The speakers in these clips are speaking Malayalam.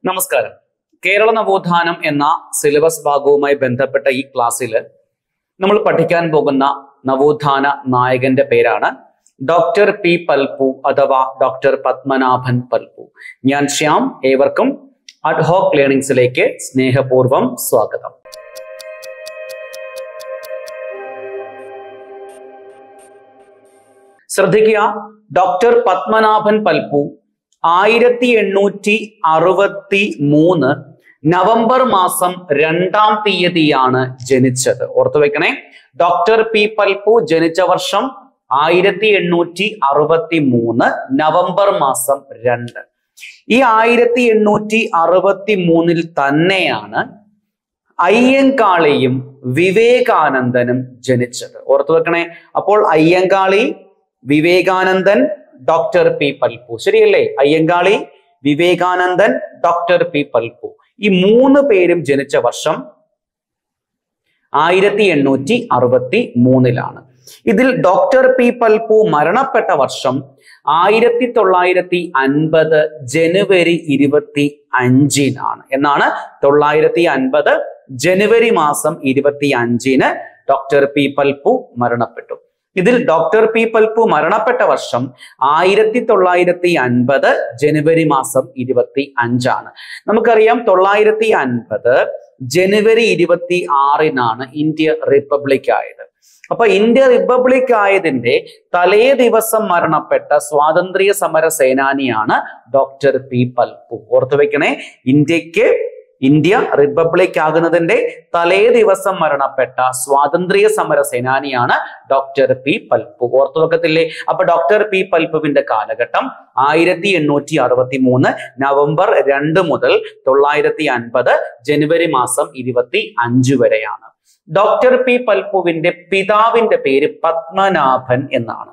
നമസ്കാരം കേരള നവോത്ഥാനം എന്ന സിലബസ് ഭാഗവുമായി ബന്ധപ്പെട്ട ഈ ക്ലാസ്സിൽ നമ്മൾ പഠിക്കാൻ പോകുന്ന നവോത്ഥാന നായകന്റെ പേരാണ് ഡോക്ടർ പി പൽപു അഥവാ ഡോക്ടർ പത്മനാഭൻ പൽപു ഞാൻ ശ്യാം ഏവർക്കും അഡ്ഹോക് ലേണിംഗ്സിലേക്ക് സ്നേഹപൂർവം സ്വാഗതം ശ്രദ്ധിക്കുക ഡോക്ടർ പത്മനാഭൻ പൽപു ആയിരത്തി എണ്ണൂറ്റി അറുപത്തി മൂന്ന് നവംബർ മാസം രണ്ടാം തീയതിയാണ് ജനിച്ചത് ഓർത്തു വെക്കണേ ഡോക്ടർ പി പൽപു ജനിച്ച വർഷം ആയിരത്തി എണ്ണൂറ്റി അറുപത്തി മൂന്ന് നവംബർ മാസം രണ്ട് ഈ ആയിരത്തി എണ്ണൂറ്റി അറുപത്തി മൂന്നിൽ തന്നെയാണ് അയ്യങ്കാളിയും വിവേകാനന്ദനും ജനിച്ചത് ഓർത്തു വെക്കണേ അപ്പോൾ അയ്യങ്കാളി വിവേകാനന്ദൻ ഡോക്ടർ പി പൽപു ശരിയല്ലേ അയ്യങ്കാളി വിവേകാനന്ദൻ ഡോക്ടർ പി പൽപു ഈ മൂന്ന് പേരും ജനിച്ച വർഷം ആയിരത്തി എണ്ണൂറ്റി അറുപത്തി മൂന്നിലാണ് ഇതിൽ ഡോക്ടർ പി പൽപു മരണപ്പെട്ട വർഷം ആയിരത്തി തൊള്ളായിരത്തി അൻപത് ജനുവരി ഇരുപത്തി അഞ്ചിനാണ് എന്നാണ് തൊള്ളായിരത്തി അൻപത് ജനുവരി മാസം ഇരുപത്തി അഞ്ചിന് ഡോക്ടർ പി പൽപു മരണപ്പെട്ടു ഇതിൽ ഡോക്ടർ പി പൽപു മരണപ്പെട്ട വർഷം ആയിരത്തി തൊള്ളായിരത്തി അൻപത് ജനുവരി മാസം ഇരുപത്തി അഞ്ചാണ് നമുക്കറിയാം തൊള്ളായിരത്തി അൻപത് ജനുവരി ഇരുപത്തി ആറിനാണ് ഇന്ത്യ റിപ്പബ്ലിക് ആയത് അപ്പൊ ഇന്ത്യ റിപ്പബ്ലിക് ആയതിന്റെ തലേ ദിവസം മരണപ്പെട്ട സ്വാതന്ത്ര്യ സമര സേനാനിയാണ് ഡോക്ടർ പി പൽപു ഓർത്തു വെക്കണേ ഇന്ത്യക്ക് ഇന്ത്യ റിപ്പബ്ലിക് ആകുന്നതിന്റെ തലേ ദിവസം മരണപ്പെട്ട സ്വാതന്ത്ര്യ സമര സേനാനിയാണ് ഡോക്ടർ പി പൽപു ഓർത്തു വെക്കത്തില്ലേ അപ്പൊ ഡോക്ടർ പി പൽപുവിന്റെ കാലഘട്ടം ആയിരത്തി എണ്ണൂറ്റി അറുപത്തി മൂന്ന് നവംബർ രണ്ട് മുതൽ തൊള്ളായിരത്തി അൻപത് ജനുവരി മാസം ഇരുപത്തി അഞ്ച് വരെയാണ് ഡോക്ടർ പി പൽപുവിന്റെ പിതാവിന്റെ പേര് പത്മനാഭൻ എന്നാണ്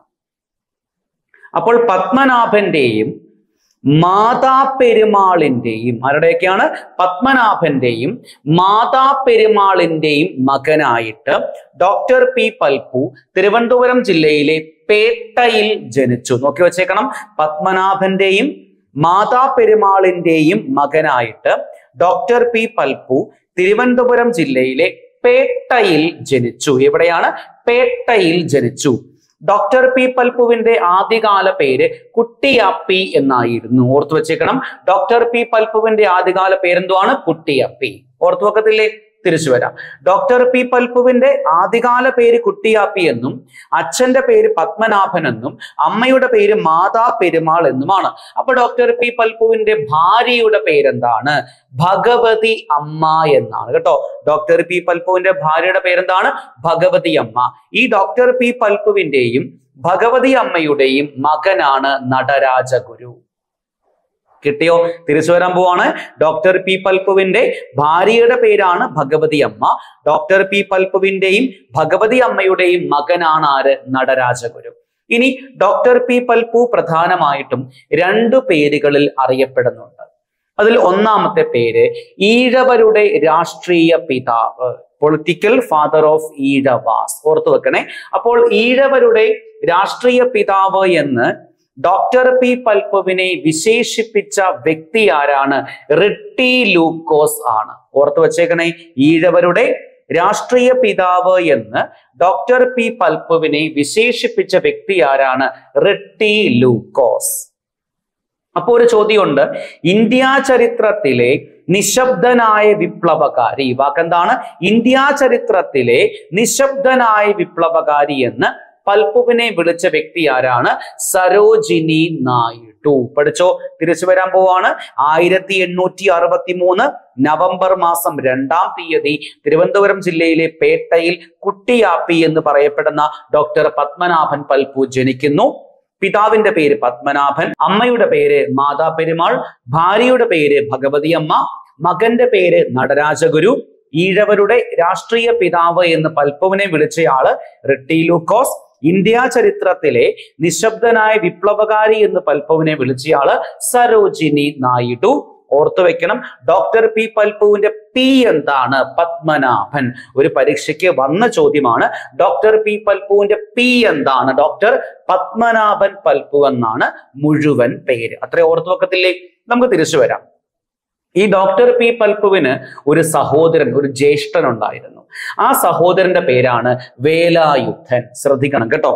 അപ്പോൾ പത്മനാഭന്റെയും മാതാ പെരുമാളിന്റെയും ആരുടെയൊക്കെയാണ് പത്മനാഭന്റെയും മാതാ പെരുമാളിന്റെയും മകനായിട്ട് ഡോക്ടർ പി പൽപു തിരുവനന്തപുരം ജില്ലയിലെ പേട്ടയിൽ ജനിച്ചു നോക്കി വെച്ചേക്കണം പത്മനാഭന്റെയും മാതാ പെരുമാളിന്റെയും മകനായിട്ട് ഡോക്ടർ പി പൽപു തിരുവനന്തപുരം ജില്ലയിലെ പേട്ടയിൽ ജനിച്ചു എവിടെയാണ് പേട്ടയിൽ ജനിച്ചു ഡോക്ടർ പി പൽപുവിന്റെ ആദ്യകാല പേര് കുട്ടിയപ്പി എന്നായിരുന്നു ഓർത്തു വെച്ചേക്കണം ഡോക്ടർ പി പൽപുവിന്റെ ആദ്യകാല പേരെന്തുവാണ് കുട്ടിയപ്പി ഓർത്തു വെക്കത്തില്ലേ തിരിച്ചു വരാം ഡോക്ടർ പി പൽപുവിന്റെ ആദ്യകാല പേര് കുട്ടിയാപ്പി എന്നും അച്ഛന്റെ പേര് പത്മനാഭൻ എന്നും അമ്മയുടെ പേര് മാതാ പെരുമാൾ എന്നുമാണ് അപ്പൊ ഡോക്ടർ പി പൽപുവിന്റെ ഭാര്യയുടെ പേരെന്താണ് ഭഗവതി അമ്മ എന്നാണ് കേട്ടോ ഡോക്ടർ പി പൽപുവിന്റെ ഭാര്യയുടെ പേരെന്താണ് ഭഗവതി അമ്മ ഈ ഡോക്ടർ പി പൽപുവിന്റെയും ഭഗവതി അമ്മയുടെയും മകനാണ് നടരാജഗുരു കിട്ടിയോ തിരിച്ചു വരാൻ പോവാണ് ഡോക്ടർ പി പൽപുവിന്റെ ഭാര്യയുടെ പേരാണ് ഭഗവതി അമ്മ ഡോക്ടർ പി പൽപുവിന്റെയും ഭഗവതി അമ്മയുടെയും മകനാണ് ആര് നടരാജഗുരു ഇനി ഡോക്ടർ പി പൽപു പ്രധാനമായിട്ടും രണ്ടു പേരുകളിൽ അറിയപ്പെടുന്നുണ്ട് അതിൽ ഒന്നാമത്തെ പേര് ഈഴവരുടെ രാഷ്ട്രീയ പിതാവ് പൊളിറ്റിക്കൽ ഫാദർ ഓഫ് ഈഴവാസ് ഓർത്തു വെക്കണേ അപ്പോൾ ഈഴവരുടെ രാഷ്ട്രീയ പിതാവ് എന്ന് ഡോക്ടർ പി പൽപുവിനെ വിശേഷിപ്പിച്ച വ്യക്തി ആരാണ് റിട്ടി ലൂക്കോസ് ആണ് ഓർത്തു വച്ചേക്കണേ ഈഴവരുടെ രാഷ്ട്രീയ പിതാവ് എന്ന് ഡോക്ടർ പി പൽപുവിനെ വിശേഷിപ്പിച്ച വ്യക്തി ആരാണ് റിട്ടി ലൂക്കോസ് അപ്പോ ഒരു ചോദ്യമുണ്ട് ഇന്ത്യ ചരിത്രത്തിലെ നിശബ്ദനായ വിപ്ലവകാരി വാക്കെന്താണ് ഇന്ത്യ ചരിത്രത്തിലെ നിശബ്ദനായ വിപ്ലവകാരി എന്ന് പൽപുവിനെ വിളിച്ച വ്യക്തി ആരാണ് സരോജിനി നായിഡു പഠിച്ചോ തിരിച്ചു വരാൻ പോവാണ് ആയിരത്തി എണ്ണൂറ്റി അറുപത്തി മൂന്ന് നവംബർ മാസം രണ്ടാം തീയതി തിരുവനന്തപുരം ജില്ലയിലെ പേട്ടയിൽ കുട്ടിയാപ്പി എന്ന് പറയപ്പെടുന്ന ഡോക്ടർ പത്മനാഭൻ പൽപു ജനിക്കുന്നു പിതാവിന്റെ പേര് പത്മനാഭൻ അമ്മയുടെ പേര് മാതാ പെരുമാൾ ഭാര്യയുടെ പേര് ഭഗവതി അമ്മ മകന്റെ പേര് നടരാജഗുരു ഈഴവരുടെ രാഷ്ട്രീയ പിതാവ് എന്ന് പൽപ്പുവിനെ വിളിച്ചയാള് റിട്ടി ലൂക്കോസ് ഇന്ത്യ ചരിത്രത്തിലെ നിശബ്ദനായ വിപ്ലവകാരി എന്ന് പൽപ്പുവിനെ വിളിച്ചയാള് സരോജിനി നായിഡു ഓർത്തു വെക്കണം ഡോക്ടർ പി പൽപുവിന്റെ പി എന്താണ് പത്മനാഭൻ ഒരു പരീക്ഷയ്ക്ക് വന്ന ചോദ്യമാണ് ഡോക്ടർ പി പൽപുവിന്റെ പി എന്താണ് ഡോക്ടർ പത്മനാഭൻ പൽപു എന്നാണ് മുഴുവൻ പേര് അത്ര ഓർത്തു വെക്കത്തില്ലേ നമുക്ക് തിരിച്ചു വരാം ഈ ഡോക്ടർ പി പൽപ്പുവിന് ഒരു സഹോദരൻ ഒരു ജ്യേഷ്ഠൻ ഉണ്ടായിരുന്നു ആ സഹോദരന്റെ പേരാണ് വേലായുദ്ധൻ ശ്രദ്ധിക്കണം കേട്ടോ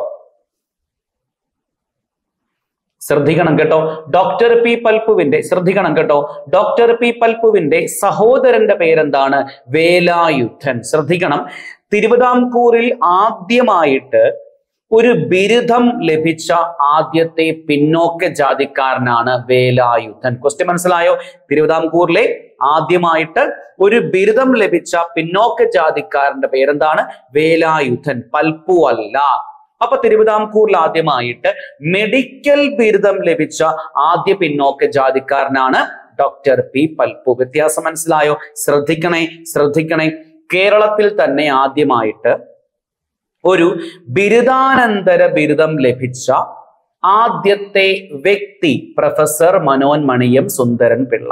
ശ്രദ്ധിക്കണം കേട്ടോ ഡോക്ടർ പി പൽപ്പുവിന്റെ ശ്രദ്ധിക്കണം കേട്ടോ ഡോക്ടർ പി പൽപ്പുവിന്റെ സഹോദരന്റെ പേരെന്താണ് വേലായുദ്ധൻ ശ്രദ്ധിക്കണം തിരുവിതാംകൂറിൽ ആദ്യമായിട്ട് ഒരു ബിരുദം ലഭിച്ച ആദ്യത്തെ പിന്നോക്ക ജാതിക്കാരനാണ് വേലായുധൻ ക്വസ്റ്റ്യൻ മനസ്സിലായോ തിരുവിതാംകൂറിലെ ആദ്യമായിട്ട് ഒരു ബിരുദം ലഭിച്ച പിന്നോക്ക ജാതിക്കാരന്റെ പേരെന്താണ് വേലായുധൻ പൽപ്പു അല്ല അപ്പൊ തിരുവിതാംകൂറിൽ ആദ്യമായിട്ട് മെഡിക്കൽ ബിരുദം ലഭിച്ച ആദ്യ പിന്നോക്ക ജാതിക്കാരനാണ് ഡോക്ടർ പി പൽപ്പു വ്യത്യാസം മനസ്സിലായോ ശ്രദ്ധിക്കണേ ശ്രദ്ധിക്കണേ കേരളത്തിൽ തന്നെ ആദ്യമായിട്ട് ഒരു ബിരുദാനന്തര ബിരുദം ലഭിച്ച ആദ്യത്തെ വ്യക്തി പ്രൊഫസർ മനോന്മണിയം സുന്ദരൻ പിള്ള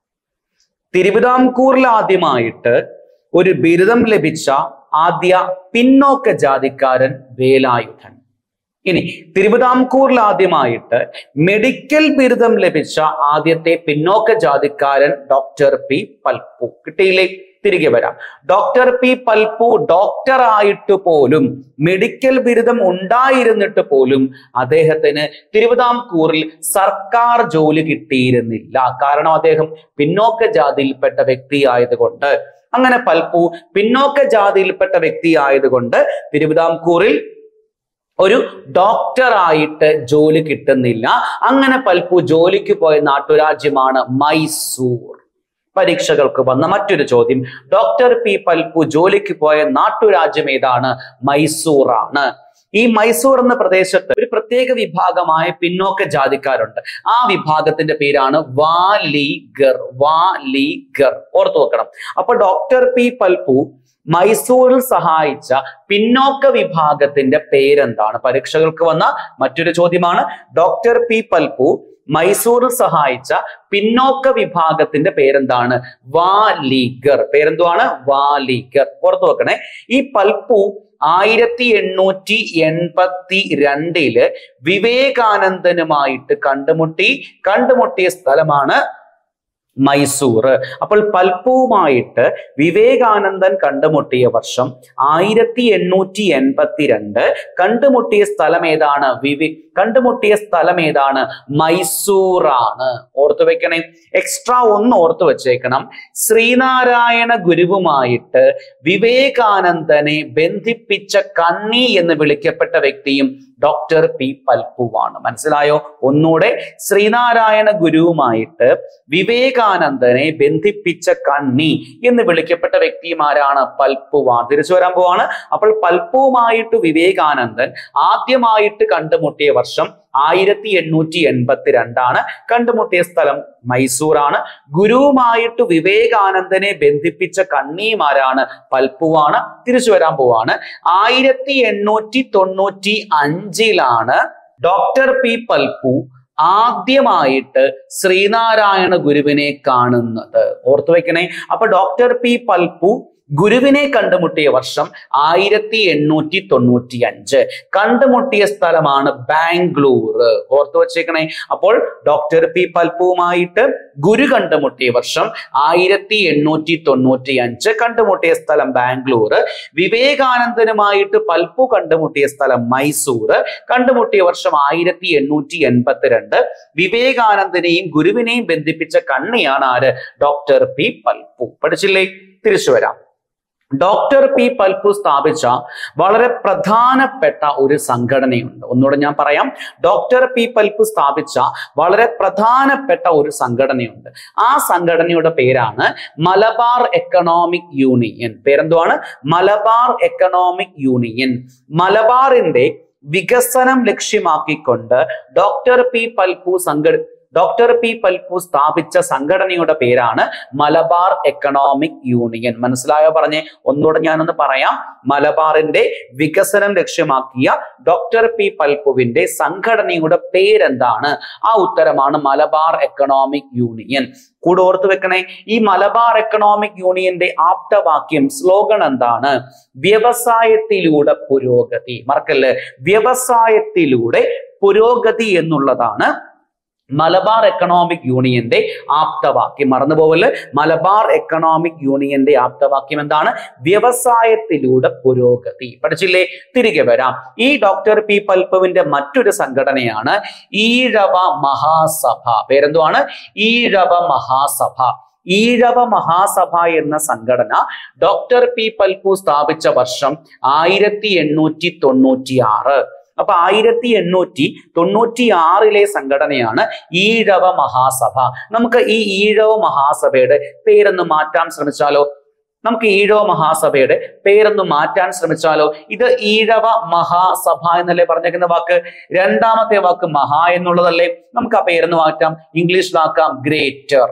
തിരുവിതാംകൂറിൽ ആദ്യമായിട്ട് ഒരു ബിരുദം ലഭിച്ച ആദ്യ പിന്നോക്ക ജാതിക്കാരൻ വേലായുധൻ ഇനി തിരുവിതാംകൂറിൽ ആദ്യമായിട്ട് മെഡിക്കൽ ബിരുദം ലഭിച്ച ആദ്യത്തെ പിന്നോക്ക ജാതിക്കാരൻ ഡോക്ടർ പി പൽപ്പു കിട്ടിയില്ലേ തിരികെ വരാം ഡോക്ടർ പി പൽപ്പു ഡോക്ടർ ആയിട്ട് പോലും മെഡിക്കൽ ബിരുദം ഉണ്ടായിരുന്നിട്ട് പോലും അദ്ദേഹത്തിന് തിരുവിതാംകൂറിൽ സർക്കാർ ജോലി കിട്ടിയിരുന്നില്ല കാരണം അദ്ദേഹം പിന്നോക്ക ജാതിയിൽപ്പെട്ട വ്യക്തിയായതുകൊണ്ട് അങ്ങനെ പൽപ്പു പിന്നോക്ക ജാതിയിൽപ്പെട്ട വ്യക്തിയായതുകൊണ്ട് തിരുവിതാംകൂറിൽ ഒരു ഡോക്ടറായിട്ട് ജോലി കിട്ടുന്നില്ല അങ്ങനെ പൽപ്പു ജോലിക്ക് പോയ നാട്ടുരാജ്യമാണ് മൈസൂർ പരീക്ഷകൾക്ക് വന്ന മറ്റൊരു ചോദ്യം ഡോക്ടർ പി പൽപ്പു ജോലിക്ക് പോയ നാട്ടുരാജ്യം ഏതാണ് മൈസൂറാണ് ഈ മൈസൂർ എന്ന പ്രദേശത്ത് ഒരു പ്രത്യേക വിഭാഗമായ പിന്നോക്ക ജാതിക്കാരുണ്ട് ആ വിഭാഗത്തിന്റെ പേരാണ് വാലീഗർ വാലീഗർ ഓർത്തു വെക്കണം അപ്പൊ ഡോക്ടർ പി പൽപ്പു മൈസൂരിൽ സഹായിച്ച പിന്നോക്ക വിഭാഗത്തിന്റെ പേരെന്താണ് പരീക്ഷകൾക്ക് വന്ന മറ്റൊരു ചോദ്യമാണ് ഡോക്ടർ പി പൽപ്പു മൈസൂരിൽ സഹായിച്ച പിന്നോക്ക വിഭാഗത്തിന്റെ പേരെന്താണ് വാലീഗർ പേരെന്തുവാണ് വാലീഗർ ഓർത്തു വെക്കണേ ഈ പൽപ്പു ആയിരത്തി എണ്ണൂറ്റി എൺപത്തി രണ്ടില് വിവേകാനന്ദനുമായിട്ട് കണ്ടുമുട്ടി കണ്ടുമുട്ടിയ സ്ഥലമാണ് മൈസൂർ അപ്പോൾ പൽപ്പുവുമായിട്ട് വിവേകാനന്ദൻ കണ്ടുമുട്ടിയ വർഷം ആയിരത്തി എണ്ണൂറ്റി എൺപത്തി രണ്ട് കണ്ടുമുട്ടിയ സ്ഥലം ഏതാണ് വിവേ കണ്ടുമുട്ടിയ സ്ഥലം ഏതാണ് മൈസൂറാണ് ഓർത്തു വെക്കണേ എക്സ്ട്രാ ഒന്ന് ഓർത്തു വെച്ചേക്കണം ശ്രീനാരായണ ഗുരുവുമായിട്ട് വിവേകാനന്ദനെ ബന്ധിപ്പിച്ച കണ്ണി എന്ന് വിളിക്കപ്പെട്ട വ്യക്തിയും ഡോക്ടർ പി പൽപ്പുവാണ് മനസ്സിലായോ ഒന്നുകൂടെ ശ്രീനാരായണ ഗുരുവുമായിട്ട് വിവേകാനന്ദനെ ബന്ധിപ്പിച്ച കണ്ണി എന്ന് വിളിക്കപ്പെട്ട വ്യക്തിമാരാണ് പൽപ്പുവാൻ തിരിച്ചു വരാൻ പോവാണ് അപ്പോൾ പൽപ്പുവുമായിട്ട് വിവേകാനന്ദൻ ആദ്യമായിട്ട് കണ്ടുമുട്ടിയ വർഷം ആയിരത്തി എണ്ണൂറ്റി എൺപത്തി രണ്ടാണ് കണ്ടുമുട്ടിയ സ്ഥലം മൈസൂറാണ് ഗുരുവുമായിട്ട് വിവേകാനന്ദനെ ബന്ധിപ്പിച്ച കണ്ണിമാരാണ് പൽപ്പുവാണ് തിരിച്ചു വരാൻ പോവാണ് ആയിരത്തി എണ്ണൂറ്റി തൊണ്ണൂറ്റി അഞ്ചിലാണ് ഡോക്ടർ പി പൽപ്പു ആദ്യമായിട്ട് ശ്രീനാരായണ ഗുരുവിനെ കാണുന്നത് ഓർത്തു വെക്കണേ അപ്പൊ ഡോക്ടർ പി പൽപ്പു ഗുരുവിനെ കണ്ടുമുട്ടിയ വർഷം ആയിരത്തി എണ്ണൂറ്റി തൊണ്ണൂറ്റി അഞ്ച് കണ്ടുമുട്ടിയ സ്ഥലമാണ് ബാംഗ്ലൂർ ഓർത്തു വച്ചേക്കണേ അപ്പോൾ ഡോക്ടർ പി പൽപ്പുവുമായിട്ട് ഗുരു കണ്ടുമുട്ടിയ വർഷം ആയിരത്തി എണ്ണൂറ്റി തൊണ്ണൂറ്റി അഞ്ച് കണ്ടുമുട്ടിയ സ്ഥലം ബാംഗ്ലൂർ വിവേകാനന്ദനുമായിട്ട് പൽപ്പു കണ്ടുമുട്ടിയ സ്ഥലം മൈസൂർ കണ്ടുമുട്ടിയ വർഷം ആയിരത്തി എണ്ണൂറ്റി എൺപത്തിരണ്ട് വിവേകാനന്ദനെയും ഗുരുവിനെയും ബന്ധിപ്പിച്ച കണ്ണിയാണ് ആര് ഡോക്ടർ പി പൽപ്പു പഠിച്ചില്ലേ തിരിച്ചു വരാം ഡോക്ടർ പി പൽപ്പു സ്ഥാപിച്ച വളരെ പ്രധാനപ്പെട്ട ഒരു സംഘടനയുണ്ട് ഒന്നുകൂടെ ഞാൻ പറയാം ഡോക്ടർ പി പൽപ്പു സ്ഥാപിച്ച വളരെ പ്രധാനപ്പെട്ട ഒരു സംഘടനയുണ്ട് ആ സംഘടനയുടെ പേരാണ് മലബാർ എക്കണോമിക് യൂണിയൻ പേരെന്തുവാണ് മലബാർ എക്കണോമിക് യൂണിയൻ മലബാറിന്റെ വികസനം ലക്ഷ്യമാക്കിക്കൊണ്ട് ഡോക്ടർ പി പൽപ്പു സംഘ ഡോക്ടർ പി പൽപ്പു സ്ഥാപിച്ച സംഘടനയുടെ പേരാണ് മലബാർ എക്കണോമിക് യൂണിയൻ മനസ്സിലായോ പറഞ്ഞേ ഒന്നുകൂടെ ഞാനൊന്ന് പറയാം മലബാറിന്റെ വികസനം ലക്ഷ്യമാക്കിയ ഡോക്ടർ പി പൽപ്പുവിന്റെ സംഘടനയുടെ പേരെന്താണ് ആ ഉത്തരമാണ് മലബാർ എക്കണോമിക് യൂണിയൻ കൂടെ ഓർത്ത് വെക്കണേ ഈ മലബാർ എക്കണോമിക് യൂണിയന്റെ ആപ്തവാക്യം സ്ലോഗൻ എന്താണ് വ്യവസായത്തിലൂടെ പുരോഗതി മറക്കല്ലേ വ്യവസായത്തിലൂടെ പുരോഗതി എന്നുള്ളതാണ് മലബാർ എക്കണോമിക് യൂണിയന്റെ ആപ്തവാക്യം മറന്നുപോകല് മലബാർ എക്കണോമിക് യൂണിയന്റെ ആപ്തവാക്യം എന്താണ് വ്യവസായത്തിലൂടെ പുരോഗതി പഠിച്ചില്ലേ തിരികെ വരാം ഈ ഡോക്ടർ പി പൽപ്പുവിന്റെ മറ്റൊരു സംഘടനയാണ് ഈഴവ മഹാസഭ പേരെന്തുവാണ് ഈഴവ മഹാസഭ ഈഴവ മഹാസഭ എന്ന സംഘടന ഡോക്ടർ പി പൽപു സ്ഥാപിച്ച വർഷം ആയിരത്തി എണ്ണൂറ്റി തൊണ്ണൂറ്റി ആറ് അപ്പൊ ആയിരത്തി എണ്ണൂറ്റി തൊണ്ണൂറ്റി ആറിലെ സംഘടനയാണ് ഈഴവ മഹാസഭ നമുക്ക് ഈ ഈഴവ മഹാസഭയുടെ പേരൊന്ന് മാറ്റാൻ ശ്രമിച്ചാലോ നമുക്ക് ഈഴവ മഹാസഭയുടെ പേരൊന്ന് മാറ്റാൻ ശ്രമിച്ചാലോ ഇത് ഈഴവ മഹാസഭ എന്നല്ലേ പറഞ്ഞേക്കുന്ന വാക്ക് രണ്ടാമത്തെ വാക്ക് മഹാ എന്നുള്ളതല്ലേ നമുക്ക് ആ പേരൊന്ന് മാറ്റാം ഇംഗ്ലീഷിലാക്കാം ഗ്രേറ്റർ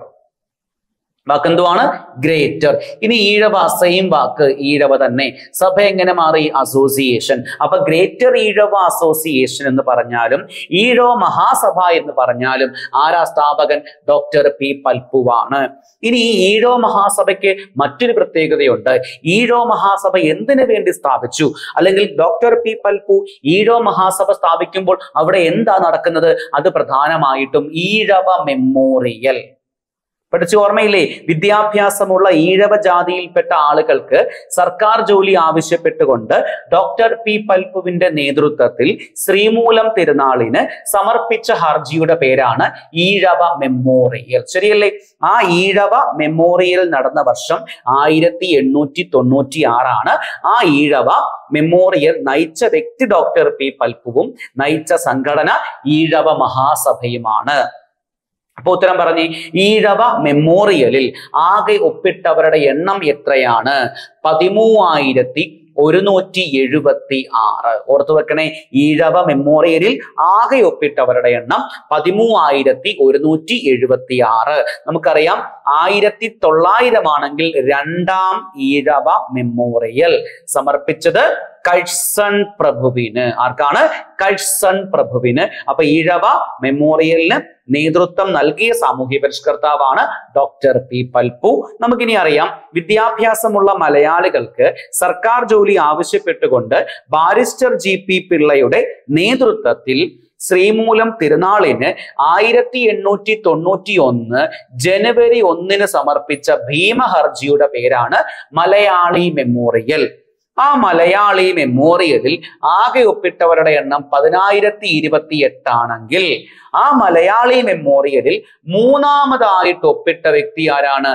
വാക്ക് എന്തുവാണ് ഗ്രേറ്റർ ഇനി ഈഴവ സെയിം വാക്ക് ഈഴവ തന്നെ സഭ എങ്ങനെ മാറി അസോസിയേഷൻ അപ്പൊ ഗ്രേറ്റർ ഈഴവ അസോസിയേഷൻ എന്ന് പറഞ്ഞാലും ഈഴവ മഹാസഭ എന്ന് പറഞ്ഞാലും ആരാ സ്ഥാപകൻ ഡോക്ടർ പി പൽപ്പുവാണ് ഇനി ഈ ഈഴവ മഹാസഭയ്ക്ക് മറ്റൊരു പ്രത്യേകതയുണ്ട് ഈഴവ മഹാസഭ എന്തിനു വേണ്ടി സ്ഥാപിച്ചു അല്ലെങ്കിൽ ഡോക്ടർ പി പൽപ്പു ഈഴവ മഹാസഭ സ്ഥാപിക്കുമ്പോൾ അവിടെ എന്താ നടക്കുന്നത് അത് പ്രധാനമായിട്ടും ഈഴവ മെമ്മോറിയൽ പഠിച്ച ഓർമ്മയില്ലേ വിദ്യാഭ്യാസമുള്ള ഈഴവ ജാതിയിൽപ്പെട്ട ആളുകൾക്ക് സർക്കാർ ജോലി ആവശ്യപ്പെട്ടുകൊണ്ട് ഡോക്ടർ പി പൽപ്പുവിന്റെ നേതൃത്വത്തിൽ ശ്രീമൂലം തിരുനാളിന് സമർപ്പിച്ച ഹർജിയുടെ പേരാണ് ഈഴവ മെമ്മോറിയൽ ശരിയല്ലേ ആ ഈഴവ മെമ്മോറിയൽ നടന്ന വർഷം ആയിരത്തി എണ്ണൂറ്റി തൊണ്ണൂറ്റി ആറാണ് ആ ഈഴവ മെമ്മോറിയൽ നയിച്ച വ്യക്തി ഡോക്ടർ പി പൽപ്പുവും നയിച്ച സംഘടന ഈഴവ മഹാസഭയുമാണ് അപ്പൊ ഉത്തരം പറഞ്ഞ് ഈഴവ മെമ്മോറിയലിൽ ആകെ ഒപ്പിട്ടവരുടെ എണ്ണം എത്രയാണ് പതിമൂവായിരത്തി ഒരുന്നൂറ്റി എഴുപത്തി ആറ് ഓർത്തു വെക്കണേ ഈഴവ മെമ്മോറിയലിൽ ആകെ ഒപ്പിട്ടവരുടെ എണ്ണം പതിമൂവായിരത്തി ഒരുന്നൂറ്റി എഴുപത്തി ആറ് നമുക്കറിയാം ആയിരത്തി തൊള്ളായിരം ആണെങ്കിൽ രണ്ടാം ഈഴവ മെമ്മോറിയൽ സമർപ്പിച്ചത് കഴ്സൺ പ്രഭുവിന് ആർക്കാണ് കഴ്സൺ പ്രഭുവിന് അപ്പൊ ഈഴവ മെമ്മോറിയലിന് നേതൃത്വം നൽകിയ സാമൂഹ്യ പരിഷ്കർത്താവാണ് ഡോക്ടർ പി പൽപ്പു നമുക്കിനി അറിയാം വിദ്യാഭ്യാസമുള്ള മലയാളികൾക്ക് സർക്കാർ ജോലി ആവശ്യപ്പെട്ടുകൊണ്ട് ബാരിസ്റ്റർ ജി പി പിള്ളയുടെ നേതൃത്വത്തിൽ ശ്രീമൂലം തിരുനാളിന് ആയിരത്തി എണ്ണൂറ്റി തൊണ്ണൂറ്റി ഒന്ന് ജനുവരി ഒന്നിന് സമർപ്പിച്ച ഭീമഹർജിയുടെ പേരാണ് മലയാളി മെമ്മോറിയൽ ആ മലയാളി മെമ്മോറിയലിൽ ആകെ ഒപ്പിട്ടവരുടെ എണ്ണം പതിനായിരത്തി ഇരുപത്തി എട്ടാണെങ്കിൽ ആ മലയാളി മെമ്മോറിയലിൽ മൂന്നാമതായിട്ട് ഒപ്പിട്ട വ്യക്തി ആരാണ്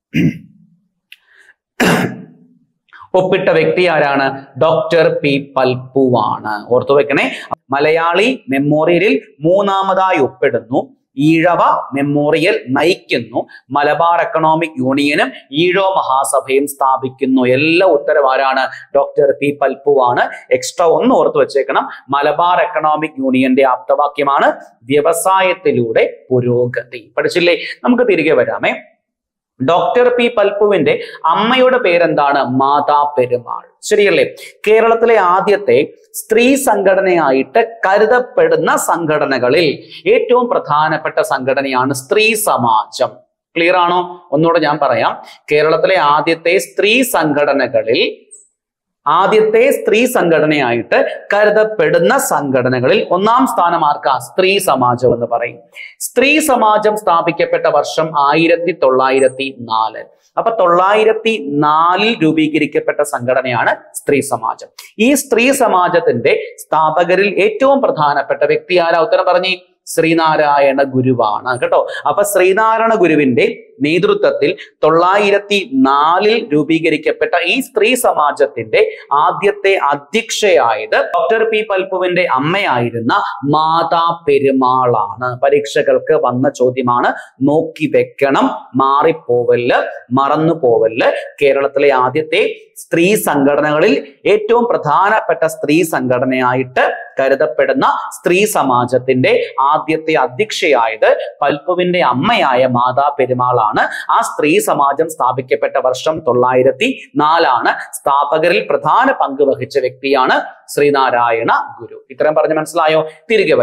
ഒപ്പിട്ട വ്യക്തി ആരാണ് ഡോക്ടർ പി പൽപ്പുവാണ് ഓർത്തു വെക്കണേ മലയാളി മെമ്മോറിയലിൽ മൂന്നാമതായി ഒപ്പിടുന്നു ഈഴവ മെമ്മോറിയൽ നയിക്കുന്നു മലബാർ എക്കണോമിക് യൂണിയനും ഈഴോ മഹാസഭയും സ്ഥാപിക്കുന്നു എല്ലാ ഉത്തരവാരാണ് ഡോക്ടർ പി പൽപ്പുവാണ് എക്സ്ട്രാ ഒന്ന് ഓർത്ത് വെച്ചേക്കണം മലബാർ എക്കണോമിക് യൂണിയന്റെ ആപ്തവാക്യമാണ് വ്യവസായത്തിലൂടെ പുരോഗതി പഠിച്ചില്ലേ നമുക്ക് തിരികെ വരാമേ ഡോക്ടർ പി പൽപ്പുവിന്റെ അമ്മയുടെ പേരെന്താണ് മാതാ പെരുമാൾ ശരിയല്ലേ കേരളത്തിലെ ആദ്യത്തെ സ്ത്രീ സംഘടനയായിട്ട് കരുതപ്പെടുന്ന സംഘടനകളിൽ ഏറ്റവും പ്രധാനപ്പെട്ട സംഘടനയാണ് സ്ത്രീ സമാജം ക്ലിയർ ആണോ ഒന്നുകൂടെ ഞാൻ പറയാം കേരളത്തിലെ ആദ്യത്തെ സ്ത്രീ സംഘടനകളിൽ ആദ്യത്തെ സ്ത്രീ സംഘടനയായിട്ട് കരുതപ്പെടുന്ന സംഘടനകളിൽ ഒന്നാം സ്ഥാനം ആർക്കാ സ്ത്രീ സമാജം എന്ന് പറയും സ്ത്രീ സമാജം സ്ഥാപിക്കപ്പെട്ട വർഷം ആയിരത്തി തൊള്ളായിരത്തി നാല് അപ്പൊ തൊള്ളായിരത്തി നാലിൽ രൂപീകരിക്കപ്പെട്ട സംഘടനയാണ് സ്ത്രീ സമാജം ഈ സ്ത്രീ സമാജത്തിന്റെ സ്ഥാപകരിൽ ഏറ്റവും പ്രധാനപ്പെട്ട വ്യക്തി ആരാ ഉത്തരം പറഞ്ഞേ ശ്രീനാരായണ ഗുരുവാണ് കേട്ടോ അപ്പൊ ശ്രീനാരായണ ഗുരുവിന്റെ നേതൃത്വത്തിൽ തൊള്ളായിരത്തി നാലിൽ രൂപീകരിക്കപ്പെട്ട ഈ സ്ത്രീ സമാജത്തിന്റെ ആദ്യത്തെ അധ്യക്ഷയായത് ഡോക്ടർ പി പൽപ്പുവിന്റെ അമ്മയായിരുന്ന മാതാ പെരുമാളാണ് പരീക്ഷകൾക്ക് വന്ന ചോദ്യമാണ് നോക്കി വെക്കണം മാറിപ്പോവല്ല് മറന്നു പോവല്ല് കേരളത്തിലെ ആദ്യത്തെ സ്ത്രീ സംഘടനകളിൽ ഏറ്റവും പ്രധാനപ്പെട്ട സ്ത്രീ സംഘടനയായിട്ട് കരുതപ്പെടുന്ന സ്ത്രീ സമാജത്തിന്റെ ആദ്യത്തെ അധ്യക്ഷയായത് പൽപ്പുവിന്റെ അമ്മയായ മാതാ പെരുമാളാണ് ആ സ്ത്രീ സമാജം സ്ഥാപിക്കപ്പെട്ട വർഷം തൊള്ളായിരത്തി നാലാണ് സ്ഥാപകരിൽ പ്രധാന പങ്ക് വഹിച്ച വ്യക്തിയാണ് ശ്രീനാരായണ ഗുരു ഇത്രയും പറഞ്ഞ് മനസ്സിലായോ തിരികെ വരാം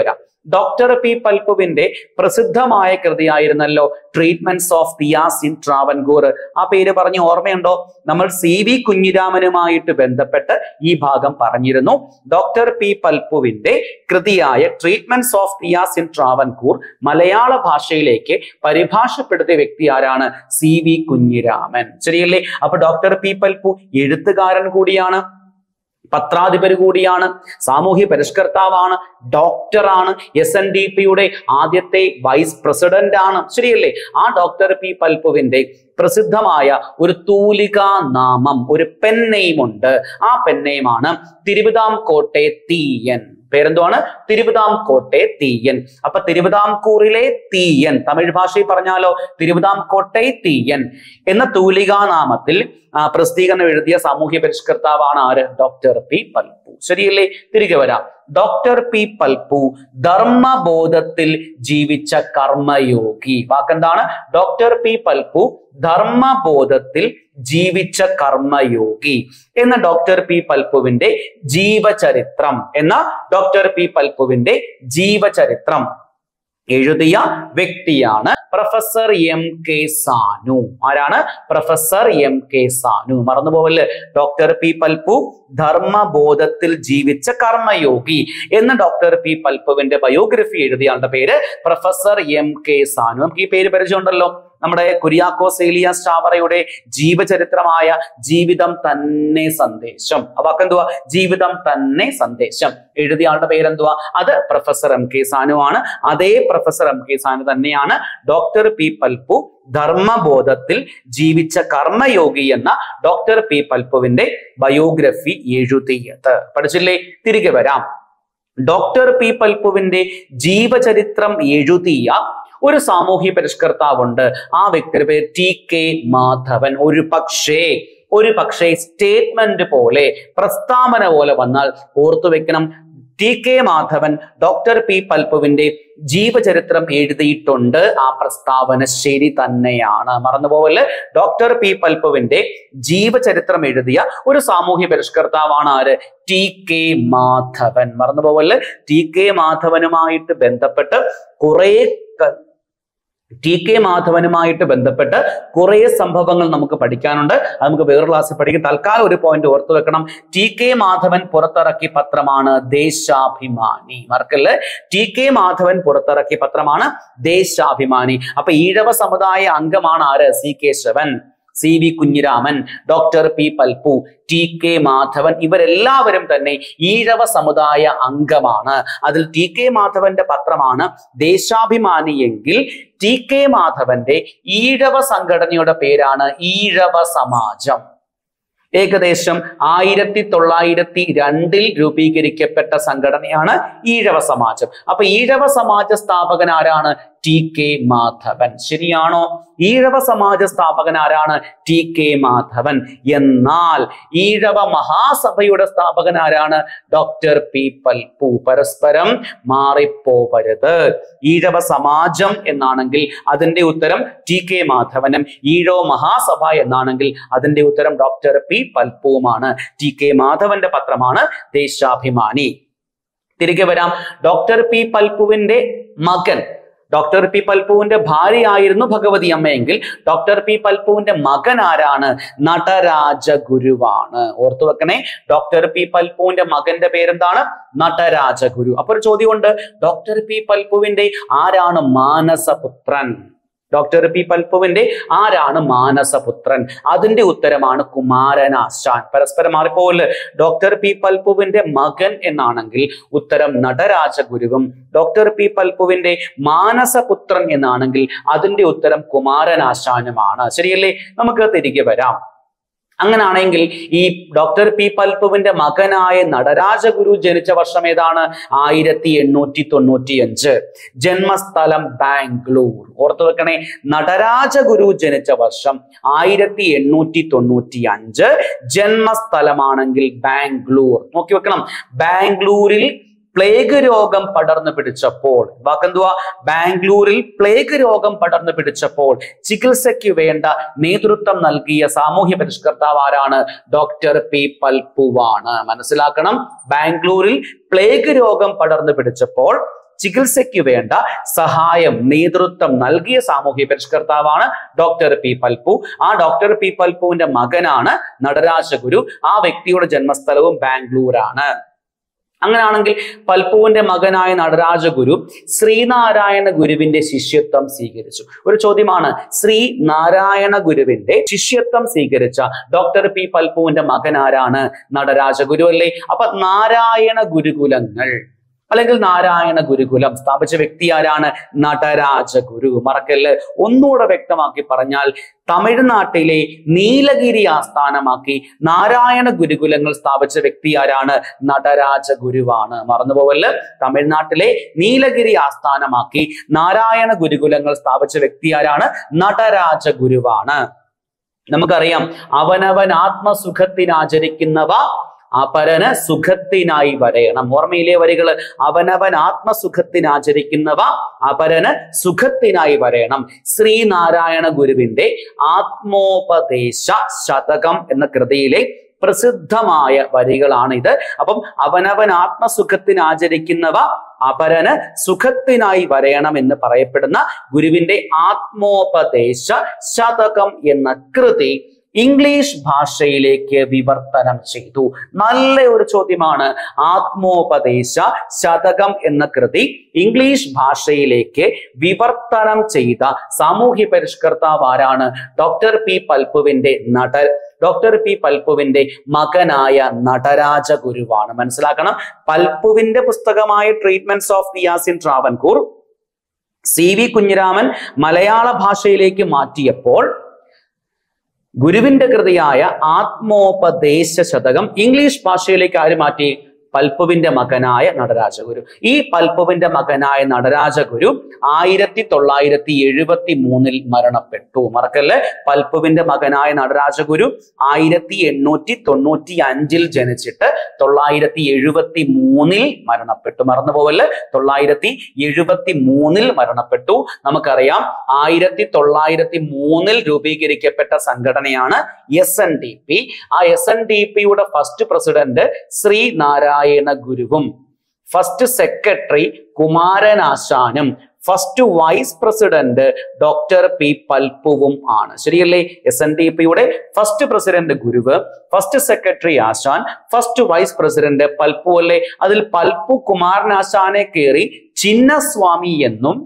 ഡോക്ടർ പി പൽപ്പുവിന്റെ പ്രസിദ്ധമായ കൃതിയായിരുന്നല്ലോ treatments of Thiyyas in Travancore ആ പേര് പറഞ്ഞ് ഓർമ്മയുണ്ടോ നമ്മൾ സി വി കുഞ്ഞിരാമനുമായിട്ട് ബന്ധപ്പെട്ട് ഈ ഭാഗം പറഞ്ഞിരുന്നു ഡോക്ടർ പി പൽപ്പുവിന്റെ കൃതിയായ treatments of Thiyyas in Travancore Malayala ഭാഷയിലേക്ക് പരിഭാഷപ്പെടുത്തിയ വ്യക്തി ആരാണ് സി വി കുഞ്ഞിരാമൻ ശരിയല്ലേ അപ്പൊ ഡോക്ടർ പി പൽപ്പു എഴുത്തുകാരൻ കൂടിയാണ് പത്രാധിപര് കൂടിയാണ് സാമൂഹ്യ പരിഷ്കർത്താവാണ് ഡോക്ടറാണ് എസ് എൻ ഡി പിയുടെ ആദ്യത്തെ വൈസ് പ്രസിഡന്റ് ആണ് ശരിയല്ലേ ആ ഡോക്ടർ പി പൽപ്പുവിന്റെ പ്രസിദ്ധമായ ഒരു തൂലികാ നാമം ഒരു പെൻ നെയിം ഉണ്ട് ആ പെൻ നെയിമാണ് തിരുവിതാംകോട്ടെ തീയൻ പേരെന്തുവാണ് തിരുവിതാംകോട്ടെ തീയൻ അപ്പൊ തിരുവിതാംകൂറിലെ തീയൻ തമിഴ് ഭാഷയിൽ പറഞ്ഞാലോ തിരുവിതാംകോട്ടെ തീയൻ എന്ന തൂലികാനാമത്തിൽ ആ, പ്രസിദ്ധീകരണം എഴുതിയ സാമൂഹ്യ പരിഷ്കർത്താവാണ് ആര് ഡോക്ടർ പി പൽപ്പു ശരിയല്ലേ തിരികെ വരാം ഡോക്ടർ പി പൽപ്പു ധർമ്മബോധത്തിൽ ജീവിച്ച കർമ്മയോഗി വാക്കെന്താണ് ഡോക്ടർ പി പൽപ്പു ധർമ്മബോധത്തിൽ ജീവിച്ച കർമ്മയോഗി എന്ന ഡോക്ടർ പി പൽപ്പുവിന്റെ ജീവചരിത്രം എന്ന ഡോക്ടർ പി പൽപ്പുവിന്റെ ജീവചരിത്രം എഴുതിയ വ്യക്തിയാണ് പ്രൊഫസർ എം കെ സാനു ആരാണ് പ്രൊഫസർ എം കെ സാനു മറന്നുപോവല്ലേ ഡോക്ടർ പി പൽപ്പു ധർമ്മബോധത്തിൽ ജീവിച്ച കർമ്മയോഗി എന്ന ഡോക്ടർ പി പൽപ്പുവിന്റെ ബയോഗ്രഫി എഴുതിയ ആളുടെ പേര് പ്രൊഫസർ എം കെ സാനു നമുക്ക് ഈ പേര് പരിചയമുണ്ടല്ലോ നമ്മുടെ കുര്യാക്കോസ് ഏലിയാസ് ചാവറയുടെ ജീവചരിത്രമായ ജീവിതം തന്നെ സന്ദേശം ആ വാക്കെന്തുവാ ജീവിതം തന്നെ സന്ദേശം എഴുതിയ ആളുടെ പേരെന്തുവാ അത് പ്രൊഫസർ എം കെ സാനു ആണ് അതേ പ്രൊഫസർ എം കെ സാനു തന്നെയാണ് ഡോക്ടർ പി പൽപ്പു ധർമ്മബോധത്തിൽ ജീവിച്ച കർമ്മയോഗി എന്ന ഡോക്ടർ പി പൽപ്പുവിന്റെ ബയോഗ്രഫി എഴുതിയത് പഠിച്ചില്ലേ തിരികെ വരാം ഡോക്ടർ പി പൽപ്പുവിന്റെ ജീവചരിത്രം എഴുതിയ ഒരു സാമൂഹ്യ പരിഷ്കർത്താവുണ്ട് ആ വ്യക്തിയുടെ പേര് ടി കെ മാധവൻ ഒരു പക്ഷേ ഒരു പക്ഷേ സ്റ്റേറ്റ്മെന്റ് പോലെ പ്രസ്താവന പോലെ വന്നാൽ ഓർത്തു വെക്കണം T K Madhavan doctor P പൽപ്പുവിന്റെ ജീവചരിത്രം എഴുതിയിട്ടുണ്ട് ആ പ്രസ്താവന ശരി തന്നെയാണ് മറന്നുപോകല് ഡോക്ടർ പി പൽപ്പുവിന്റെ ജീവചരിത്രം എഴുതിയ ഒരു സാമൂഹ്യ പരിഷ്കർത്താവാണ് ആര് ടി കെ മാധവൻ മറന്നുപോകല് ടി കെ മാധവനുമായിട്ട് ബന്ധപ്പെട്ട് കുറെ ടി കെ മാധവനുമായിട്ട് ബന്ധപ്പെട്ട് കുറെ സംഭവങ്ങൾ നമുക്ക് പഠിക്കാനുണ്ട് അത് നമുക്ക് വേറെ ക്ലാസ്സിൽ പഠിക്കും തൽക്കാലം ഒരു പോയിന്റ് ഓർത്തു വെക്കണം ടി കെ മാധവൻ പുറത്തിറക്കിയ പത്രമാണ് ദേശാഭിമാനി മറക്കല്ലേ ടി കെ മാധവൻ പുറത്തിറക്കിയ പത്രമാണ് ദേശാഭിമാനി അപ്പൊ ഈഴവ സമുദായ അംഗമാണ് ആര് C Kesavan C V Kunhiraman doctor P Palpu T K Madhavan ഇവരെല്ലാവരും തന്നെ ഈഴവ സമുദായ അംഗമാണ് അതിൽ ടി കെ മാധവന്റെ പത്രമാണ് ദേശാഭിമാനി എങ്കിൽ ടി കെ മാധവന്റെ ഈഴവ സംഘടനയുടെ പേരാണ് ഈഴവ സമാജം ഏകദേശം ആയിരത്തി തൊള്ളായിരത്തി രണ്ടിൽ രൂപീകരിക്കപ്പെട്ട സംഘടനയാണ് ഈഴവ സമാജം അപ്പൊ ഈഴവ സമാജ സ്ഥാപകൻ ആരാണ് ടി കെ മാധവൻ ശരിയാണോ ഈഴവ സമാജ സ്ഥാപകൻ ആരാണ് ടി കെ മാധവൻ എന്നാൽ ഈഴവ മഹാസഭയുടെ സ്ഥാപകൻ ആരാണ് ഡോക്ടർ പി പൽപ്പു പരസ്പരം മാറിപ്പോവരുത് ഈഴവ സമാജം എന്നാണെങ്കിൽ അതിന്റെ ഉത്തരം ടി കെ മാധവനും ഈഴവ മഹാസഭ എന്നാണെങ്കിൽ അതിന്റെ ഉത്തരം ഡോക്ടർ പി പൽപ്പുവുമാണ് ടി കെ മാധവന്റെ പത്രമാണ് ദേശാഭിമാനി തിരികെ വരാം ഡോക്ടർ പി പൽപ്പുവിന്റെ മകൻ ഡോക്ടർ പി പൽപ്പുവിന്റെ ഭാര്യയായിരുന്നു ഭഗവതി അമ്മയെങ്കിൽ ഡോക്ടർ പി പൽപ്പുവിന്റെ മകൻ ആരാണ് നടരാജ ഗുരുവാണ് ഓർത്തു വെക്കണേ ഡോക്ടർ പി പൽപ്പുവിന്റെ മകന്റെ പേരെന്താണ് നടരാജ ഗുരു അപ്പൊ ഒരു ചോദ്യമുണ്ട് ഡോക്ടർ പി പൽപ്പുവിന്റെ ആരാണ് മാനസപുത്രൻ ഡോക്ടർ പി പൽപ്പുവിന്റെ ആരാണ് മാനസപുത്രൻ അതിന്റെ ഉത്തരമാണ് കുമാരനാശാൻ പരസ്പരം മാറിപ്പോല് ഡോക്ടർ പി പൽപ്പുവിന്റെ മകൻ എന്നാണെങ്കിൽ ഉത്തരം നടരാജഗുരുവും ഡോക്ടർ പി പൽപ്പുവിന്റെ മാനസപുത്രൻ എന്നാണെങ്കിൽ അതിന്റെ ഉത്തരം കുമാരനാശാനുമാണ് ശരിയല്ലേ നമുക്ക് തിരികെ വരാം അങ്ങനാണെങ്കിൽ ഈ ഡോക്ടർ പി പൽപ്പുവിന്റെ മകനായ നടരാജഗുരു ജനിച്ച വർഷം ഏതാണ് ആയിരത്തി എണ്ണൂറ്റി തൊണ്ണൂറ്റി അഞ്ച് ജന്മസ്ഥലം ബാംഗ്ലൂർ ഓർത്തു വെക്കണേ നടരാജഗുരു ജനിച്ച വർഷം ആയിരത്തി എണ്ണൂറ്റി തൊണ്ണൂറ്റി അഞ്ച് ജന്മസ്ഥലമാണെങ്കിൽ ബാംഗ്ലൂർ നോക്കി വെക്കണം ബാംഗ്ലൂരിൽ പ്ലേഗ് രോഗം പടർന്നു പിടിച്ചപ്പോൾ വാക്കെന്തുവാ ബാംഗ്ലൂരിൽ പ്ലേഗ് രോഗം പടർന്നു പിടിച്ചപ്പോൾ ചികിത്സയ്ക്ക് വേണ്ട നേതൃത്വം നൽകിയ സാമൂഹ്യ പരിഷ്കർത്താവ് ആരാണ് ഡോക്ടർ പി പൽപ്പുവാണ് മനസ്സിലാക്കണം ബാംഗ്ലൂരിൽ പ്ലേഗ് രോഗം പടർന്നു പിടിച്ചപ്പോൾ ചികിത്സയ്ക്ക് വേണ്ട സഹായം നേതൃത്വം നൽകിയ സാമൂഹ്യ പരിഷ്കർത്താവാണ് ഡോക്ടർ പി പൽപു ആ ഡോക്ടർ പി പൽപുവിന്റെ മകനാണ് നടരാജഗുരു ആ വ്യക്തിയുടെ ജന്മസ്ഥലവും ബാംഗ്ലൂരാണ് അങ്ങനെയാണെങ്കിൽ പൽപുവിന്റെ മകനായ നടരാജഗുരു ശ്രീനാരായണ ഗുരുവിന്റെ ശിഷ്യത്വം സ്വീകരിച്ചു ഒരു ചോദ്യമാണ് ശ്രീ നാരായണ ഗുരുവിന്റെ ശിഷ്യത്വം സ്വീകരിച്ച ഡോക്ടർ പി പൽപുവിന്റെ മകൻ ആരാണ് നടരാജഗുരു അല്ലേ അപ്പൊ നാരായണ ഗുരുകുലങ്ങൾ അല്ലെങ്കിൽ നാരായണ ഗുരുകുലം സ്ഥാപിച്ച വ്യക്തി ആരാണ് നടരാജഗുരു മറക്കല്ല് ഒന്നുകൂടെ വ്യക്തമാക്കി പറഞ്ഞാൽ തമിഴ്നാട്ടിലെ നീലഗിരി ആസ്ഥാനമാക്കി നാരായണ ഗുരുകുലങ്ങൾ സ്ഥാപിച്ച വ്യക്തി ആരാണ് നടരാജ ഗുരുവാണ് മറന്നുപോവല്ല് തമിഴ്നാട്ടിലെ നീലഗിരി ആസ്ഥാനമാക്കി നാരായണ ഗുരുകുലങ്ങൾ സ്ഥാപിച്ച വ്യക്തി ആരാണ് നടരാജ ഗുരുവാണ് നമുക്കറിയാം അവനവൻ ആത്മസുഖത്തിനാചരിക്കുന്നവ അപരന് സുഖത്തിനായി വരയണം ഓർമ്മയിലെ വരികള് അവനവൻ ആത്മസുഖത്തിനാചരിക്കുന്നവ അപരന് സുഖത്തിനായി വരയണം ശ്രീനാരായണ ഗുരുവിന്റെ ആത്മോപദേശ ശതകം എന്ന കൃതിയിലെ പ്രസിദ്ധമായ വരികളാണ് ഇത് അപ്പം അവനവൻ ആത്മസുഖത്തിന് ആചരിക്കുന്നവ അപരന് സുഖത്തിനായി വരയണം എന്ന് പറയപ്പെടുന്ന ഗുരുവിന്റെ ആത്മോപദേശ ശതകം എന്ന കൃതി ഇംഗ്ലീഷ് ഭാഷയിലേക്ക് വിവർത്തനം ചെയ്തു നല്ല ഒരു ചോദ്യമാണ് ആത്മോപദേശ ശതകം എന്ന കൃതി ഇംഗ്ലീഷ് ഭാഷയിലേക്ക് വിവർത്തനം ചെയ്ത സാമൂഹ്യ പരിഷ്കർത്താവ് ആരാണ് ഡോക്ടർ പി പൽപുവിന്റെ നട ഡോക്ടർ പി പൽപുവിന്റെ മകനായ നടരാജ ഗുരുവാണ് മനസ്സിലാക്കണം പൽപുവിന്റെ പുസ്തകമായ treatments of Thiyyas in Travancore C V Kunhiraman Malayala ഭാഷയിലേക്ക് മാറ്റിയപ്പോൾ ഗുരുവിന്റെ കൃതിയായ ആത്മോപദേശ ശതകം ഇംഗ്ലീഷ് ഭാഷയിലേക്ക് ആര് മാറ്റി പൽപ്പുവിന്റെ മകനായ നടരാജഗുരു ഈ പൽപ്പുവിന്റെ മകനായ നടരാജഗുരു ആയിരത്തി തൊള്ളായിരത്തി എഴുപത്തി മൂന്നിൽ മരണപ്പെട്ടു മറക്കല്ലേ പൽപ്പുവിന്റെ മകനായ നടരാജഗുരു ആയിരത്തി എണ്ണൂറ്റി തൊണ്ണൂറ്റി അഞ്ചിൽ ജനിച്ചിട്ട് തൊള്ളായിരത്തി എഴുപത്തി മൂന്നിൽ മരണപ്പെട്ടു മറന്നുപോവല്ലേ തൊള്ളായിരത്തി എഴുപത്തി മൂന്നിൽ മരണപ്പെട്ടു നമുക്കറിയാം ആയിരത്തി തൊള്ളായിരത്തി മൂന്നിൽ രൂപീകരിക്കപ്പെട്ട സംഘടനയാണ് എസ് എൻ ഡി പി ആ എസ് എൻ ഡി പിയുടെ ഫസ്റ്റ് പ്രസിഡന്റ് ശ്രീ നാരായണ ഗുരുവും ഫസ്റ്റ് സെക്രട്ടറി കുമാരനാശാനും first vice president doctor P പൽപ്പുവും ആണ് ശരിയല്ലേ എസ് എൻ ഡി പിയുടെ ഫസ്റ്റ് പ്രസിഡന്റ് ഗുരുവ് first secretary Asan first vice president Palpu അല്ലേ അതിൽ പൽപ്പു കുമാരനാശാനെ കയറി ചിന്നസ്വാമി എന്നും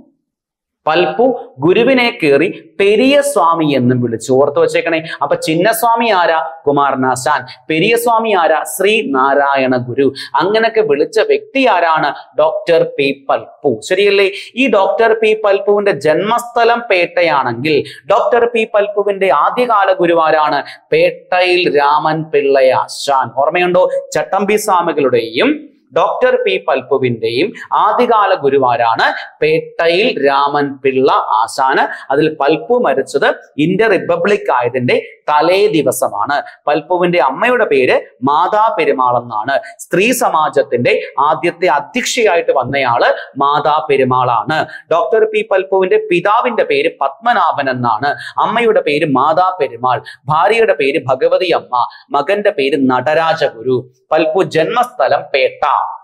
പൽപ്പു ഗുരുവിനെ കയറി പെരിയ സ്വാമി എന്നും വിളിച്ചു ഓർത്തു വെച്ചേക്കണേ അപ്പൊ ചിന്നസ്വാമി ആരാ കുമാരനാശാൻ പെരിയ സ്വാമി ആരാ ശ്രീ നാരായണ ഗുരു അങ്ങനൊക്കെ വിളിച്ച വ്യക്തി ആരാണ് ഡോക്ടർ പി പൽപ്പു ശരിയല്ലേ ഈ ഡോക്ടർ പി പൽപ്പുവിന്റെ ജന്മസ്ഥലം പേട്ടയാണെങ്കിൽ ഡോക്ടർ പി പൽപ്പുവിന്റെ ആദ്യകാല ഗുരുവാരാണ് പേട്ടയിൽ രാമൻ പിള്ളയാശാൻ ഓർമ്മയുണ്ടോ ചട്ടമ്പി സ്വാമികളുടെയും ഡോക്ടർ പി പൽപ്പുവിന്റെയും ആദ്യകാല ഗുരുവാരാണ് പേട്ടയിൽ രാമൻ പിള്ള ആശാന് അതിൽ പൽപ്പു മരിച്ചത് ഇന്ത്യ റിപ്പബ്ലിക് ആയതിന്റെ തലേ ദിവസമാണ് പൽപ്പുവിന്റെ അമ്മയുടെ പേര് മാതാ പെരുമാൾ എന്നാണ് സ്ത്രീ സമാജത്തിന്റെ ആദ്യത്തെ അധ്യക്ഷയായിട്ട് വന്നയാള് മാതാ പെരുമാളാണ് ഡോക്ടർ പി പൽപ്പുവിന്റെ പിതാവിന്റെ പേര് പത്മനാഭൻ എന്നാണ് അമ്മയുടെ പേര് മാതാ പെരുമാൾ ഭാര്യയുടെ പേര് ഭഗവതി അമ്മ മകന്റെ പേര് നടരാജ ഗുരു പൽപ്പു ജന്മസ്ഥലം പേട്ട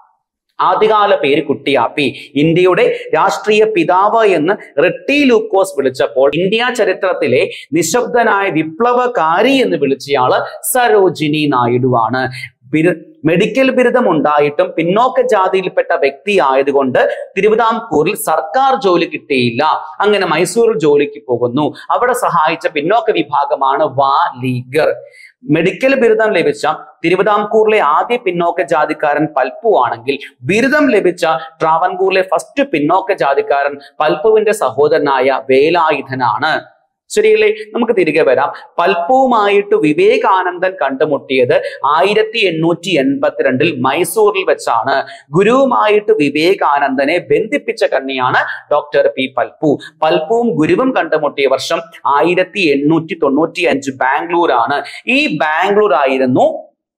ആദ്യകാല പേര് കുട്ടിയാപ്പി ഇന്ത്യയുടെ രാഷ്ട്രീയ പിതാവ് എന്ന് റിട്ടി ലൂക്കോസ് വിളിച്ചപ്പോൾ ഇന്ത്യ ചരിത്രത്തിലെ നിശബ്ദനായ വിപ്ലവകാരി എന്ന് വിളിച്ചയാള് സരോജിനി നായിഡുവാണ് ബിരു- മെഡിക്കൽ ബിരുദം ഉണ്ടായിട്ടും പിന്നോക്ക ജാതിയിൽപ്പെട്ട വ്യക്തി ആയതുകൊണ്ട് തിരുവിതാംകൂറിൽ സർക്കാർ ജോലി കിട്ടിയില്ല അങ്ങനെ മൈസൂരിൽ ജോലിക്ക് പോകുന്നു അവിടെ സഹായിച്ച പിന്നോക്ക വിഭാഗമാണ് വാ ലീഗർ മെഡിക്കൽ ബിരുദം ലഭിച്ച തിരുവിതാംകൂറിലെ ആദ്യ പിന്നോക്ക ജാതിക്കാരൻ പൽപ്പു ആണെങ്കിൽ ബിരുദം ലഭിച്ച ട്രാവൻകൂറിലെ ഫസ്റ്റ് പിന്നോക്ക ജാതിക്കാരൻ പൽപ്പുവിന്റെ സഹോദരനായ വേലായുധനാണ് ശരിയല്ലേ നമുക്ക് തിരികെ വരാം പൽപ്പുവുമായിട്ട് വിവേകാനന്ദൻ കണ്ടുമുട്ടിയത് ആയിരത്തി എണ്ണൂറ്റി എൺപത്തിരണ്ടിൽ മൈസൂറിൽ വെച്ചാണ് ഗുരുവുമായിട്ട് വിവേകാനന്ദനെ ബന്ധിപ്പിച്ച കണ്ണിയാണ് ഡോക്ടർ പി പൽപ്പു പൽപ്പുവും ഗുരുവും കണ്ടുമുട്ടിയ വർഷം ആയിരത്തി എണ്ണൂറ്റി തൊണ്ണൂറ്റി അഞ്ച് ബാംഗ്ലൂർ ആണ് ഈ ബാംഗ്ലൂർ ആയിരുന്നു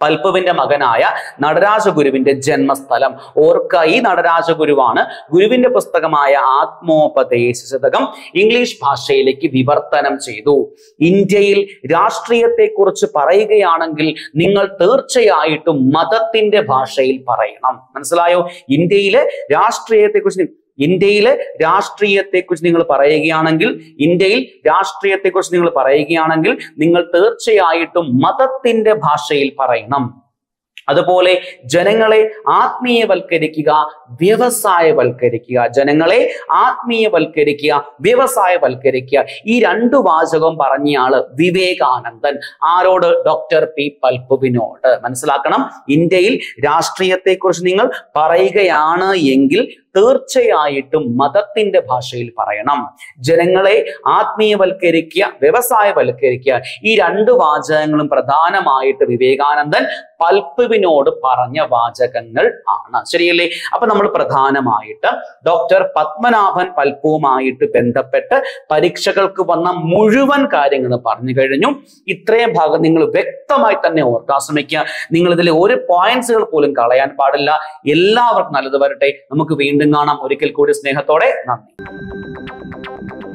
പൽപ്പുവിന്റെ മകനായ നടരാജഗുരുവിന്റെ ജന്മസ്ഥലം ഓർക്ക ഈ നടരാജഗുരുവാണ് ഗുരുവിന്റെ പുസ്തകമായ ആത്മോപദേശ ശതകം ഇംഗ്ലീഷ് ഭാഷയിലേക്ക് വിവർത്തനം ചെയ്തു ഇന്ത്യയിൽ രാഷ്ട്രീയത്തെക്കുറിച്ച് പറയുകയാണെങ്കിൽ നിങ്ങൾ തീർച്ചയായിട്ടും മതത്തിന്റെ ഭാഷയിൽ പറയണം മനസ്സിലായോ ഇന്ത്യയിലെ രാഷ്ട്രീയത്തെക്കുറിച്ച് ഇന്ത്യയിലെ രാഷ്ട്രീയത്തെക്കുറിച്ച് നിങ്ങൾ പറയുകയാണെങ്കിൽ ഇന്ത്യയിൽ രാഷ്ട്രീയത്തെക്കുറിച്ച് നിങ്ങൾ പറയുകയാണെങ്കിൽ നിങ്ങൾ തീർച്ചയായിട്ടും മതത്തിന്റെ ഭാഷയിൽ പറയണം അതുപോലെ ജനങ്ങളെ ആത്മീയവൽക്കരിക്കുക വ്യവസായവൽക്കരിക്കുക ജനങ്ങളെ ആത്മീയവൽക്കരിക്കുക വ്യവസായവൽക്കരിക്കുക ഈ രണ്ടു വാചകം പറഞ്ഞയാള് വിവേകാനന്ദൻ ആരോട് ഡോക്ടർ പി പൽപ്പുവിനോട് മനസ്സിലാക്കണം ഇന്ത്യയിൽ രാഷ്ട്രീയത്തെക്കുറിച്ച് നിങ്ങൾ പറയുകയാണ് എങ്കിൽ തീർച്ചയായിട്ടും മതത്തിന്റെ ഭാഷയിൽ പറയണം ജനങ്ങളെ ആത്മീയവൽക്കരിക്കുക വ്യവസായവൽക്കരിക്കുക ഈ രണ്ട് വാചകങ്ങളും പ്രധാനമായിട്ട് വിവേകാനന്ദൻ പൽപ്പുവിനോട് പറഞ്ഞ വാചകങ്ങൾ ആണ് ശരിയല്ലേ അപ്പൊ നമ്മൾ പ്രധാനമായിട്ട് ഡോക്ടർ പത്മനാഭൻ പൽപ്പുവുമായിട്ട് ബന്ധപ്പെട്ട് പരീക്ഷകൾക്ക് വന്ന മുഴുവൻ കാര്യങ്ങൾ പറഞ്ഞു കഴിഞ്ഞു ഇത്രയും ഭാഗം നിങ്ങൾ വ്യക്തമായി തന്നെ ഓർക്കാൻ ശ്രമിക്കുക നിങ്ങൾ ഇതിലെ ഒരു പോയിന്റ്സുകൾ പോലും കളയാൻ പാടില്ല എല്ലാവർക്കും നല്ലത് വരട്ടെ നമുക്ക് വീണ്ടും കാണാം ഒരിക്കൽ കൂടി സ്നേഹത്തോടെ നന്ദി